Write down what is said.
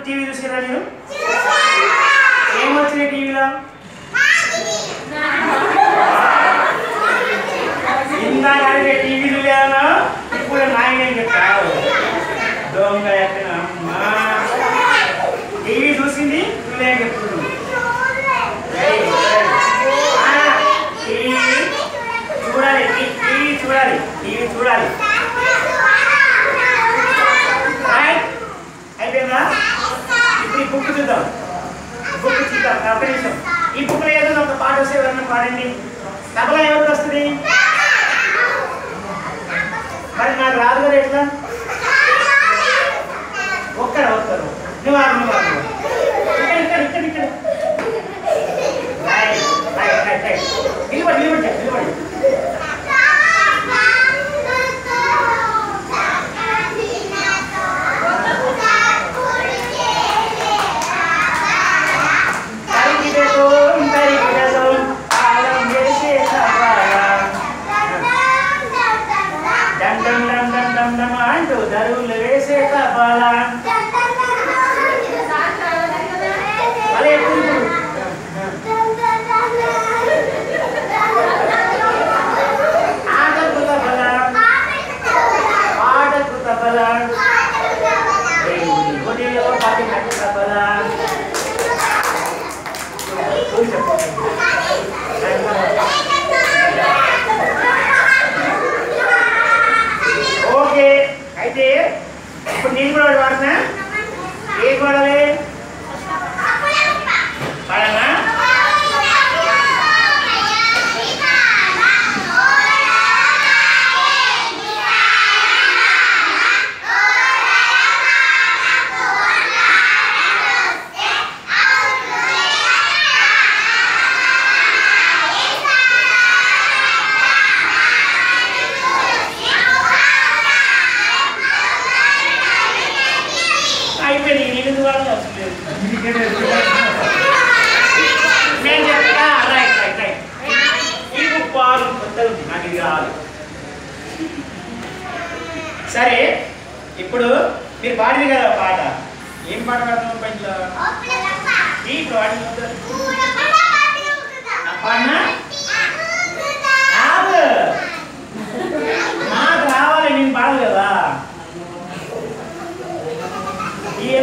TV చూసారా మీరు ఏమొచ్చినాయి టీవీలో ఇందాక అడిగే టీవీలు లేనా ఇప్పుడు నాయన చెప్తావు దొంగ ఎక్కడ అమ్మా టీవీ చూసింది నువ్వే చెప్తున్నావు రేయ్, రేయ్. ఆ, టీవీ చూడాలి టీ- టీవీ చూడాలి టీవీ చూడాలి రైట్ అయిపోయిందా ఇప్పుడు ఈ బుక్ చూద్దాం బుక్ చూద్దాం ఒక్క నిమిషం ఈ బుక్ లో ఏదో ఒక పాట వస్తే ఎవరన్నా పాడండి తబలా ఎవరికి వస్తుంది మరి నాకు రాదు కదా ఎట్లా ఒక్కరు ఒక్కరు నువ్వు ఆడు నువ్వు ఆడు ఇక్కడ ఇక్కడ ఇక్కడ ఇక్కడ రైట్ రైట్ రైట్ రైట్ నిలబడి నిలబడి నిలబడి తరిగిడతో తరిగిడతో తాళం వేసే తబలా డం డం డం డం డం డం అంటూ దరువులు వేసే తబలా అలా ఎప్పుడు ఆటకు తబలా పాటకు తబలా గుడిలో పట్టినట్టు తబలా కూర్చో ఓకే అయితే ఇప్పుడు నేను కూడా ఒకటి వాడనా ఏం వాడాలి వాడనా అయిపోయింది నేను ఎందుకు వాడాలి అవసరం లేదు నేను చెప్తా రైట్ రైట్ రైట్ ఇది పాలు కొత్తది ఉంది, నాకు ఇది కావాలి సరే ఇప్పుడు మీరు పాడింది కదా పాట ఏం పాట పాడుతున్నాం పైన ఈ పాడింది